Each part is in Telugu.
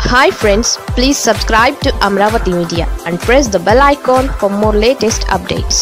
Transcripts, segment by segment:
hi friends please subscribe to Amaravati media and press the bell icon for more latest updates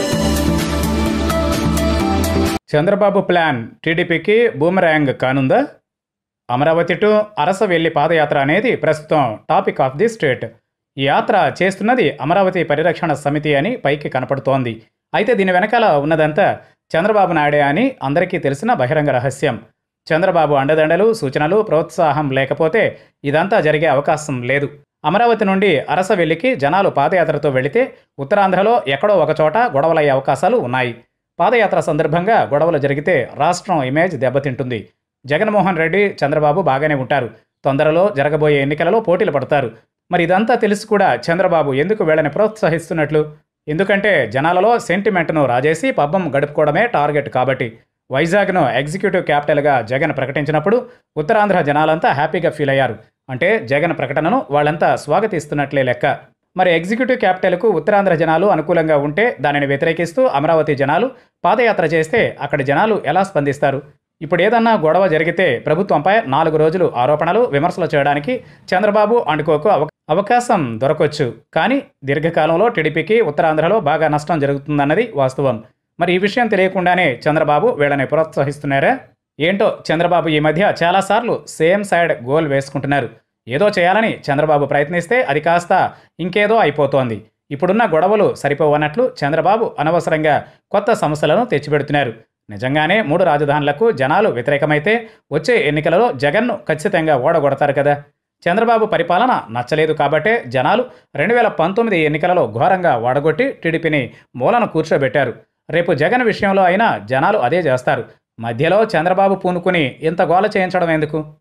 Chandrababu plan టీడీపీకి బూమరాంగ్ కానుందా అమరావతి టు అరసవెల్లి పాదయాత్ర అనేది ప్రస్తుతం టాపిక్ ఆఫ్ ది స్టేట్ ఈ యాత్ర చేస్తున్నది అమరావతి పరిరక్షణ సమితి అని పైకి కనపడుతోంది అయితే దీని వెనకాల ఉన్నదంతా చంద్రబాబు నాయుడే అని అందరికీ తెలిసిన బహిరంగ రహస్యం చంద్రబాబు అండదండలు సూచనలు ప్రోత్సాహం లేకపోతే ఇదంతా జరిగే అవకాశం లేదు అమరావతి నుండి అరసవెల్లికి జనాలు పాదయాత్రతో వెళితే ఉత్తరాంధ్రలో ఎక్కడో ఒకచోట గొడవలయ్యే అవకాశాలు ఉన్నాయి పాదయాత్ర సందర్భంగా గొడవలు జరిగితే రాష్ట్రం ఇమేజ్ దెబ్బతింటుంది జగన్మోహన్ రెడ్డి చంద్రబాబు బాగానే ఉంటారు తొందరలో జరగబోయే ఎన్నికలలో పోటీలు పడతారు మరి ఇదంతా తెలిసి కూడా చంద్రబాబు ఎందుకు వీళ్ళని ప్రోత్సహిస్తున్నట్లు ఎందుకంటే జనాలలో సెంటిమెంట్ను రాజేసి పబ్బం గడుపుకోవడమే టార్గెట్ కాబట్టి వైజాగ్ను ఎగ్జిక్యూటివ్ క్యాపిటల్గా జగన్ ప్రకటించినప్పుడు ఉత్తరాంధ్ర జనాలంతా హ్యాపీగా ఫీల్ అయ్యారు అంటే జగన్ ప్రకటనను వాళ్ళంతా స్వాగతిస్తున్నట్లే లెక్క మరి ఎగ్జిక్యూటివ్ క్యాపిటల్కు ఉత్తరాంధ్ర జనాలు అనుకూలంగా ఉంటే దానిని వ్యతిరేకిస్తూ అమరావతి జనాలు పాదయాత్ర చేస్తే అక్కడి జనాలు ఎలా స్పందిస్తారు ఇప్పుడు ఏదన్నా గొడవ జరిగితే ప్రభుత్వంపై నాలుగు రోజులు ఆరోపణలు విమర్శలు చేయడానికి చంద్రబాబు అండుకోకు అవ అవకాశం దొరకొచ్చు కానీ దీర్ఘకాలంలో టీడీపీకి ఉత్తరాంధ్రలో బాగా నష్టం జరుగుతుందన్నది వాస్తవం మరి ఈ విషయం తెలియకుండానే చంద్రబాబు వీళ్ళని ప్రోత్సహిస్తున్నారా ఏంటో చంద్రబాబు ఈ మధ్య చాలాసార్లు సేమ్ సైడ్ గోల్ వేసుకుంటున్నారు ఏదో చేయాలని చంద్రబాబు ప్రయత్నిస్తే అది కాస్త ఇంకేదో అయిపోతోంది ఇప్పుడున్న గొడవలు సరిపోవన్నట్లు చంద్రబాబు అనవసరంగా కొత్త సమస్యలను తెచ్చిపెడుతున్నారు నిజంగానే మూడు రాజధానులకు జనాలు వ్యతిరేకమైతే వచ్చే ఎన్నికలలో జగన్ను ఖచ్చితంగా ఓడగొడతారు కదా చంద్రబాబు పరిపాలన నచ్చలేదు కాబట్టే జనాలు రెండు వేల పంతొమ్మిది ఎన్నికలలో ఘోరంగా ఓడగొట్టి టీడీపీని మూలను కూర్చోబెట్టారు రేపు జగన్ విషయంలో అయినా జనాలు అదే చేస్తారు మధ్యలో చంద్రబాబు పూనుకుని ఇంత గోల చేయించడం ఎందుకు